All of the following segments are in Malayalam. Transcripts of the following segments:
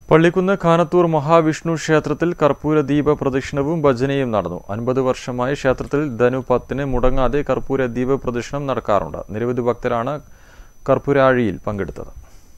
പള്ളിക്കുന്ന് കാനത്തൂർ മഹാവിഷ്ണു ക്ഷേത്രത്തിൽ കർപ്പൂര ദീപ പ്രദക്ഷിണവും ഭജനയും നടന്നു അൻപത് വർഷമായി ക്ഷേത്രത്തിൽ ധനു പത്തിന് മുടങ്ങാതെ കർപ്പൂര ദീപ പ്രദക്ഷിണം നടക്കാറുണ്ട് നിരവധി ഭക്തരാണ് കർപ്പൂരാഴിയിൽ പങ്കെടുത്തത്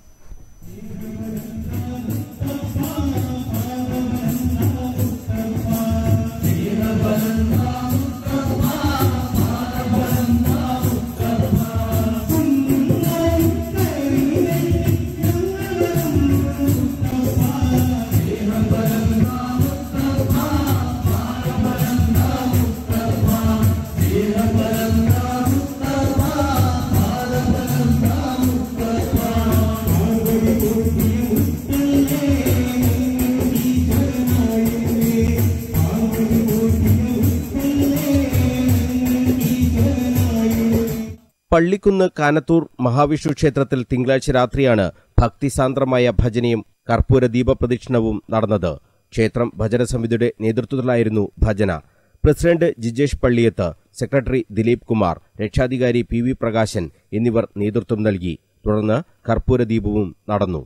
പള്ളിക്കുന്ന് കാനത്തൂർ മഹാവിഷ്ണു ക്ഷേത്രത്തിൽ തിങ്കളാഴ്ച രാത്രിയാണ് ഭക്തിസാന്ദ്രമായ ഭജനയും കർപ്പൂര ദീപപ്രദക്ഷിണവും നടന്നത് ക്ഷേത്രം ഭജന സമിതിയുടെ നേതൃത്വത്തിലായിരുന്നു ഭജന പ്രസിഡന്റ് ജിജേഷ് പള്ളിയത്ത് സെക്രട്ടറി ദിലീപ് കുമാർ രക്ഷാധികാരി പി വി പ്രകാശൻ എന്നിവർ നേതൃത്വം നൽകി തുടർന്ന് കർപ്പൂര ദീപവും നടന്നു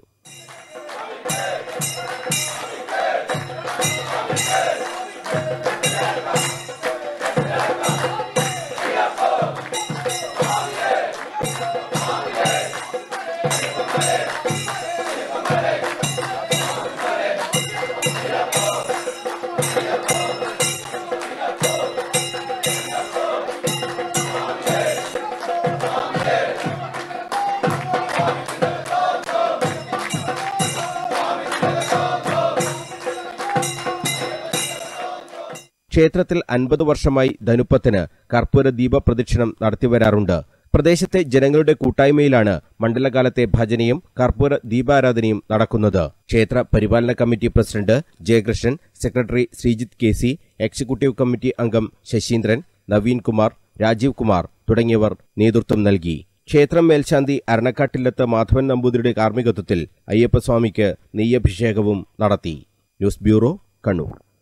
ക്ഷേത്രത്തിൽ അൻപത് വർഷമായി ധനുപ്പത്തിന് കർപ്പൂര ദീപ പ്രദക്ഷിണം നടത്തിവരാറുണ്ട് പ്രദേശത്തെ ജനങ്ങളുടെ കൂട്ടായ്മയിലാണ് മണ്ഡലകാലത്തെ ഭജനയും കർപ്പൂര ദീപാരാധനയും നടക്കുന്നത് ക്ഷേത്ര പരിപാലന committee president Jayakrishnan secretary Sreejith K C executive committee അംഗം ശശീന്ദ്രൻ നവീൻ കുമാർ രാജീവ് കുമാർ തുടങ്ങിയവർ നേതൃത്വം നൽകി ക്ഷേത്രം മേൽശാന്തി അരണക്കാട്ടില്ലത്ത് മാധവൻ നമ്പൂതിരിയുടെ കാർമ്മികത്വത്തിൽ അയ്യപ്പസ്വാമിക്ക് നെയ്യഭിഷേകവും നടത്തി ന്യൂസ് ബ്യൂറോ കണ്ണൂർ